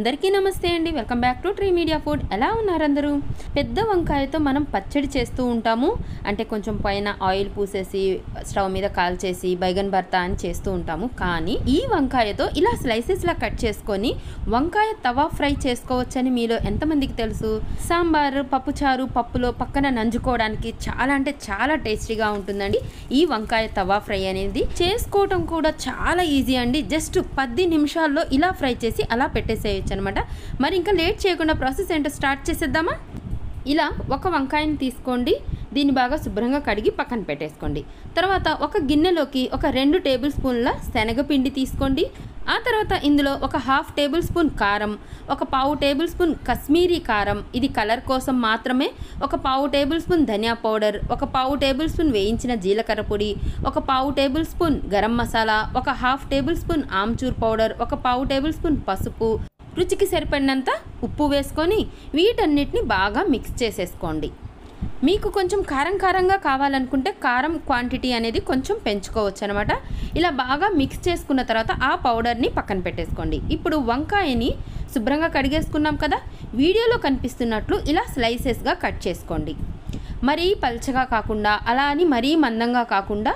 అందరికీ నమస్తే అండి welcome back to Tree Media food ఎలా ఉన్నారు అందరూ పెద్ద వంకాయతో మనం పచ్చడి చేస్తూ ఉంటాము అంటే కొంచెం పైన ఆయిల్ పూసేసి స్టవ్ మీద కాల్చేసి బైగన్ భర్త అని చేస్తూ ఉంటాము కానీ ఈ వంకాయతో ఇలా స్లైసెస్లా కట్ చేసుకొని వంకాయ తవా ఫ్రై చేసుకోవచ్చని మీలో ఎంతమందికి తెలుసు సాంబార్ పప్పుచారు పప్పులో పక్కన నంజుకోవడానికి చాలా అంటే చాలా టేస్టీగా ఉంటుందండి ఈ వంకాయ తవా ఫ్రై అనేది చేసుకోవటం కూడా చాలా ఈజీ అండి జస్ట్ పది నిమిషాల్లో ఇలా ఫ్రై చేసి అలా పెట్టేసేయచ్చు అనమాట మరి ఇంకా లేట్ చేయకుండా ప్రాసెస్ ఏంటో స్టార్ట్ చేసేద్దామా ఇలా ఒక వంకాయని తీసుకోండి దీన్ని బాగా శుభ్రంగా కడిగి పక్కన పెట్టేసుకోండి తర్వాత ఒక గిన్నెలోకి ఒక రెండు టేబుల్ స్పూన్ల శనగపిండి తీసుకోండి ఆ తర్వాత ఇందులో ఒక హాఫ్ టేబుల్ స్పూన్ కారం ఒక పావు టేబుల్ స్పూన్ కశ్మీరీ కారం ఇది కలర్ కోసం మాత్రమే ఒక పావు టేబుల్ స్పూన్ ధనియా పౌడర్ ఒక పావు టేబుల్ స్పూన్ వేయించిన జీలకర్ర పొడి ఒక పావు టేబుల్ స్పూన్ గరం మసాలా ఒక half tablespoon amchur powder ఒక పావు టేబుల్ స్పూన్ పసుపు రుచికి సరిపడినంత ఉప్పు వేసుకొని వీటన్నిటిని బాగా మిక్స్ చేసేసుకోండి మీకు కొంచెం కారం కారంగా కావాలనుకుంటే కారం క్వాంటిటీ అనేది కొంచెం పెంచుకోవచ్చు అనమాట ఇలా బాగా మిక్స్ చేసుకున్న తర్వాత ఆ పౌడర్ని పక్కన పెట్టేసుకోండి ఇప్పుడు వంకాయని శుభ్రంగా కడిగేసుకున్నాం కదా వీడియోలో కనిపిస్తున్నట్లు ఇలా స్లైసెస్గా కట్ చేసుకోండి మరీ పల్చగా కాకుండా అలా అని మరీ మందంగా కాకుండా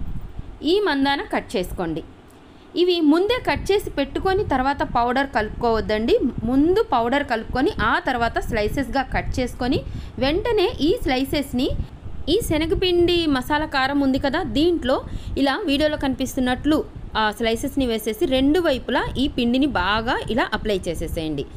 ఈ మందాన కట్ చేసుకోండి ఇవి ముందే కట్ చేసి పెట్టుకొని తర్వాత పౌడర్ కలుపుకోవద్దండి ముందు పౌడర్ కలుపుకొని ఆ తర్వాత స్లైసెస్గా కట్ చేసుకొని వెంటనే ఈ స్లైసెస్ని ఈ శనగపిండి మసాలా కారం ఉంది కదా దీంట్లో ఇలా వీడియోలో కనిపిస్తున్నట్లు ఆ స్లైసెస్ని వేసేసి రెండు వైపులా ఈ పిండిని బాగా ఇలా అప్లై చేసేసేయండి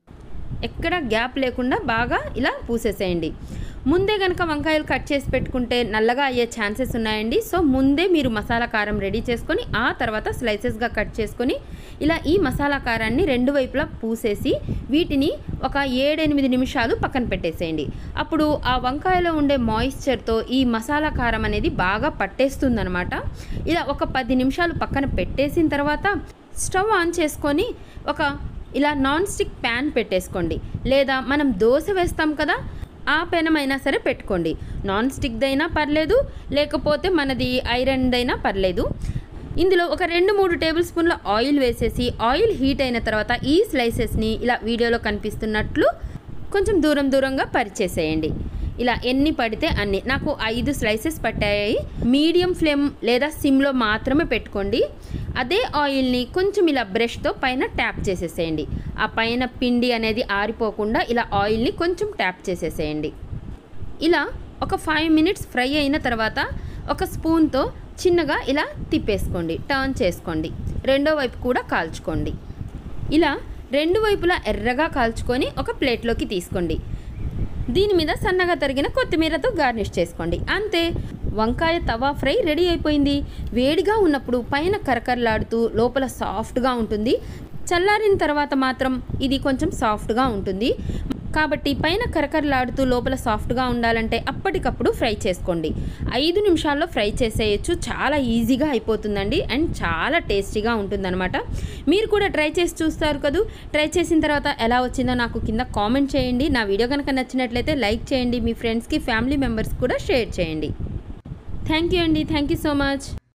ఎక్కడ గ్యాప్ లేకుండా బాగా ఇలా పూసేసేయండి ముందే కనుక వంకాయలు కట్ చేసి పెట్టుకుంటే నల్లగా అయ్యే ఛాన్సెస్ ఉన్నాయండి సో ముందే మీరు మసాలా కారం రెడీ చేసుకొని ఆ తర్వాత స్లైసెస్గా కట్ చేసుకొని ఇలా ఈ మసాలా కారాన్ని రెండు వైపులా పూసేసి వీటిని ఒక ఏడెనిమిది నిమిషాలు పక్కన పెట్టేసేయండి అప్పుడు ఆ వంకాయలో ఉండే మాయిశ్చర్తో ఈ మసాలా కారం అనేది బాగా పట్టేస్తుందనమాట ఇలా ఒక పది నిమిషాలు పక్కన పెట్టేసిన తర్వాత స్టవ్ ఆన్ చేసుకొని ఒక ఇలా నాన్ స్టిక్ ప్యాన్ పెట్టేసుకోండి లేదా మనం దోశ వేస్తాం కదా ఆ పెనమైనా సరే పెట్టుకోండి నాన్ స్టిక్దైనా పర్లేదు లేకపోతే మనది ఐరన్దైనా పర్లేదు ఇందులో ఒక రెండు మూడు టేబుల్ స్పూన్ల ఆయిల్ వేసేసి ఆయిల్ హీట్ అయిన తర్వాత ఈ స్లైసెస్ని ఇలా వీడియోలో కనిపిస్తున్నట్లు కొంచెం దూరం దూరంగా పరిచేసేయండి ఇలా ఎన్ని పడితే అన్ని నాకు ఐదు స్లైసెస్ పట్టాయి మీడియం ఫ్లేమ్ లేదా సిమ్లో మాత్రమే పెట్టుకోండి అదే ఆయిల్ని కొంచెం ఇలా బ్రష్తో పైన ట్యాప్ చేసేసేయండి ఆ పైన పిండి అనేది ఆరిపోకుండా ఇలా ఆయిల్ని కొంచెం ట్యాప్ చేసేసేయండి ఇలా ఒక ఫైవ్ మినిట్స్ ఫ్రై అయిన తర్వాత ఒక స్పూన్తో చిన్నగా ఇలా తిప్పేసుకోండి టర్న్ చేసుకోండి రెండో వైపు కూడా కాల్చుకోండి ఇలా రెండు వైపులా ఎర్రగా కాల్చుకొని ఒక ప్లేట్లోకి తీసుకోండి దీని మీద సన్నగా తరిగిన కొత్తిమీరతో గార్నిష్ చేసుకోండి అంతే వంకాయ తవా ఫ్రై రెడీ అయిపోయింది వేడిగా ఉన్నప్పుడు పైన కరకరలాడుతూ లోపల సాఫ్ట్గా ఉంటుంది చల్లారిన తర్వాత మాత్రం ఇది కొంచెం సాఫ్ట్గా ఉంటుంది కాబట్టి పైన కరకరలాడుతూ లోపల సాఫ్ట్గా ఉండాలంటే అప్పటికప్పుడు ఫ్రై చేసుకోండి ఐదు నిమిషాల్లో ఫ్రై చేసేయచ్చు చాలా ఈజీగా అయిపోతుందండి అండ్ చాలా టేస్టీగా ఉంటుందన్నమాట మీరు కూడా ట్రై చేసి చూస్తారు కదూ ట్రై చేసిన తర్వాత ఎలా వచ్చిందో నాకు కింద కామెంట్ చేయండి నా వీడియో కనుక నచ్చినట్లయితే లైక్ చేయండి మీ ఫ్రెండ్స్కి ఫ్యామిలీ మెంబర్స్ కూడా షేర్ చేయండి థ్యాంక్ యూ అండి థ్యాంక్ యూ సో మచ్